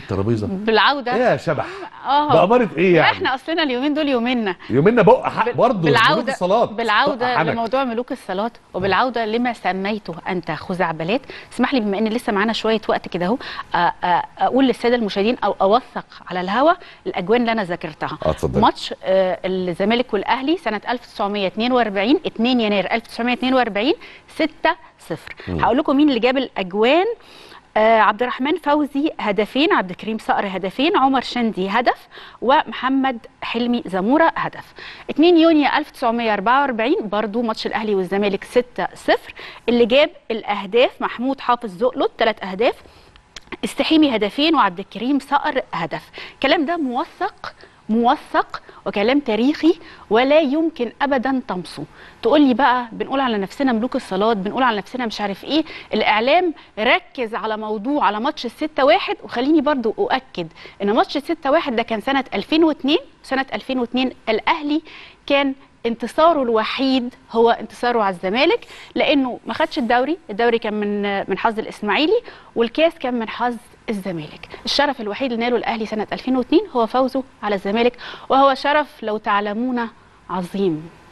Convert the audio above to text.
الترابيزه بالعوده ايه يا شبح اه بأمارة ايه يعني احنا اصلنا اليومين دول يومنا يومنا بق حق بال- برضه ملوك الصلاه بالعوده حنك. لموضوع ملوك الصلاه وبالعوده لما سميته انت خزعبلات اسمح لي بما ان لسه معانا شويه وقت كده اهو آ- آ- اقول للساده المشاهدين او اوثق على الهوا الاجوان اللي انا ذاكرتها اه اتفضل ماتش آه، الزمالك والاهلي سنه 1942 2 يناير 1942 6 0 هقول لكم مين اللي جاب الاجوان آه عبد الرحمن فوزي هدفين عبد الكريم صقر هدفين عمر شندي هدف ومحمد حلمي زموره هدف 2 يونيو 1944 برضو ماتش الاهلي والزمالك 6 0 اللي جاب الاهداف محمود حافظ زقلط ثلاث اهداف استحيمي هدفين وعبد الكريم صقر هدف الكلام ده موثق موثق وكلام تاريخي ولا يمكن ابدا طمسه تقول لي بقى بنقول على نفسنا ملوك الصلاه بنقول على نفسنا مش عارف ايه الاعلام ركز على موضوع على ماتش الستة واحد وخليني برضو اؤكد ان ماتش الستة واحد ده كان سنه 2002 سنه 2002 الاهلي كان انتصاره الوحيد هو انتصاره على الزمالك لانه ما خدش الدوري الدوري كان من من حظ الاسماعيلي والكاس كان من حظ الزمالك الشرف الوحيد اللي ناله الاهلي سنه 2002 هو فوزه على الزمالك وهو شرف لو تعلمون عظيم